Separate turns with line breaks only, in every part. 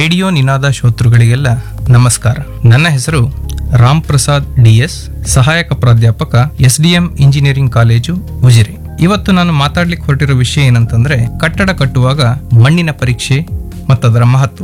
radio ನಿನಾದ ಶ್ರೋತೃಗಳಿಗೆಲ್ಲ ನಮಸ್ಕಾರ ನನ್ನ ಹೆಸರು ರಾಮ್ ಪ್ರಸಾದ್ ಡಿಎಸ್ ಸಹಾಯಕ ಪ್ರಾಧ್ಯಾಪಕ ಎಸ್ಡಿಎಂ ಇಂಜಿನಿಯರಿಂಗ್ ಕಾಲೇಜು ಉಜಿರೆ ಇವತ್ತು ನಾನು ಮಾತಾಡ್ಲಿಕ್ಕೆ ಹೊರಟಿರೋ ವಿಷಯ ಏನಂತಂದ್ರೆ ಕಟ್ಟಡ ಕಟ್ಟುವಾಗ ಮಣ್ಣಿನ ಪರೀಕ್ಷೆ ಮತ್ತದರ ಮಹತ್ವ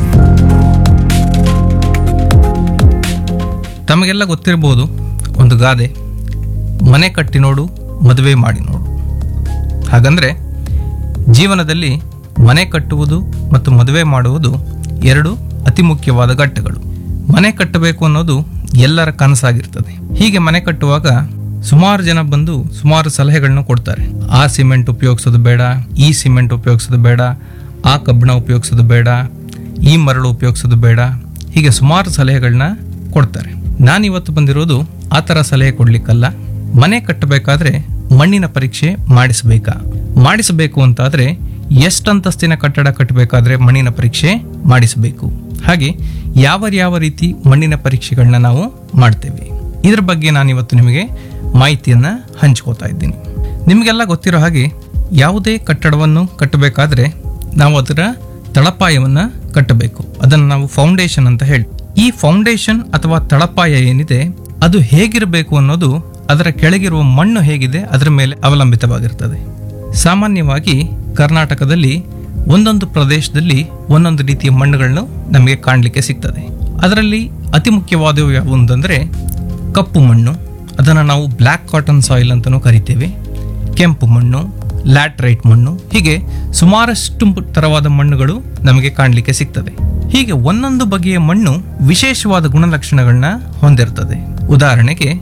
ತಮಗೆಲ್ಲ ಗೊತ್ತಿರಬಹುದು ಒಂದು ಗಾದೆ ಮನೆ ಕಟ್ಟಿ ನೋಡು ಮದುವೆ ಮಾಡಿ ನೋಡು ಹಾಗಂದ್ರೆ ಜೀವನದಲ್ಲಿ ಮನೆ ಕಟ್ಟುವುದು ಮತ್ತು ಮದುವೆ ಮಾಡುವುದು ಎರಡು ಅತಿ ಮುಖ್ಯವಾದ ಘಟ್ಟಗಳು ಮನೆ ಕಟ್ಟಬೇಕು ಅನ್ನೋದು ಎಲ್ಲರ ಕನಸಾಗಿರ್ತದೆ ಹೀಗೆ ಮನೆ ಕಟ್ಟುವಾಗ ಸುಮಾರು ಜನ ಬಂದು ಸುಮಾರು ಸಲಹೆಗಳನ್ನು ಕೊಡ್ತಾರೆ ಆ ಸಿಮೆಂಟ್ ಉಪಯೋಗಿಸೋದು ಬೇಡ ಈ ಸಿಮೆಂಟ್ ಉಪಯೋಗಿಸೋದು ಬೇಡ ಆ ಕಬ್ಬಿಣ ಉಪಯೋಗಿಸೋದು ಬೇಡ ಈ ಮರಳು ಉಪಯೋಗಿಸೋದು ಬೇಡ ಹೀಗೆ ಸುಮಾರು ಸಲಹೆಗಳನ್ನ ಕೊಡ್ತಾರೆ ನಾನಿವತ್ತು ಬಂದಿರೋದು ಆ ಥರ ಸಲಹೆ ಕೊಡ್ಲಿಕ್ಕಲ್ಲ ಮನೆ ಕಟ್ಟಬೇಕಾದ್ರೆ ಮಣ್ಣಿನ ಪರೀಕ್ಷೆ ಮಾಡಿಸಬೇಕಾ ಮಾಡಿಸಬೇಕು ಅಂತಾದ್ರೆ ಎಷ್ಟಂತಸ್ತಿನ ಕಟ್ಟಡ ಕಟ್ಟಬೇಕಾದ್ರೆ ಮಣ್ಣಿನ ಪರೀಕ್ಷೆ ಮಾಡಿಸಬೇಕು ಹಾಗೆ ಯಾವ ಯಾವ ರೀತಿ ಮಣ್ಣಿನ ಪರೀಕ್ಷೆಗಳನ್ನ ನಾವು ಮಾಡ್ತೇವೆ ಇದ್ರ ಬಗ್ಗೆ ನಾನಿವತ್ತು ನಿಮಗೆ ಮಾಹಿತಿಯನ್ನ ಹಂಚ್ಕೋತಾ ಇದ್ದೀನಿ ನಿಮಗೆಲ್ಲ ಗೊತ್ತಿರೋ ಹಾಗೆ ಯಾವುದೇ ಕಟ್ಟಡವನ್ನು ಕಟ್ಟಬೇಕಾದ್ರೆ ನಾವು ಅದರ ತಳಪಾಯವನ್ನ ಕಟ್ಟಬೇಕು ಅದನ್ನು ನಾವು ಫೌಂಡೇಶನ್ ಅಂತ ಹೇಳಿ ಈ ಫೌಂಡೇಶನ್ ಅಥವಾ ತಳಪಾಯ ಏನಿದೆ ಅದು ಹೇಗಿರಬೇಕು ಅನ್ನೋದು ಅದರ ಕೆಳಗಿರುವ ಮಣ್ಣು ಹೇಗಿದೆ ಅದರ ಮೇಲೆ ಅವಲಂಬಿತವಾಗಿರ್ತದೆ ಸಾಮಾನ್ಯವಾಗಿ ಕರ್ನಾಟಕದಲ್ಲಿ ಒಂದೊಂದು ಪ್ರದೇಶದಲ್ಲಿ ಒಂದೊಂದು ರೀತಿಯ ಮಣ್ಣುಗಳನ್ನು ನಮಗೆ ಕಾಣಲಿಕ್ಕೆ ಸಿಗ್ತದೆ ಅದರಲ್ಲಿ ಅತಿ ಮುಖ್ಯವಾದವು ಯಾವುವು ಅಂತಂದರೆ ಕಪ್ಪು ಮಣ್ಣು ಅದನ್ನು ನಾವು ಬ್ಲ್ಯಾಕ್ ಕಾಟನ್ ಸಾಯಿಲ್ ಅಂತಲೂ ಕರಿತೇವೆ ಕೆಂಪು ಮಣ್ಣು ಲ್ಯಾಟ್ರೈಟ್ ಮಣ್ಣು ಹೀಗೆ ಸುಮಾರಷ್ಟು ತರವಾದ ಮಣ್ಣುಗಳು ನಮಗೆ ಕಾಣಲಿಕ್ಕೆ ಸಿಗ್ತದೆ ಹೀಗೆ ಒಂದೊಂದು ಬಗೆಯ ಮಣ್ಣು ವಿಶೇಷವಾದ ಗುಣಲಕ್ಷಣಗಳನ್ನ ಹೊಂದಿರ್ತದೆ ಉದಾಹರಣೆಗೆ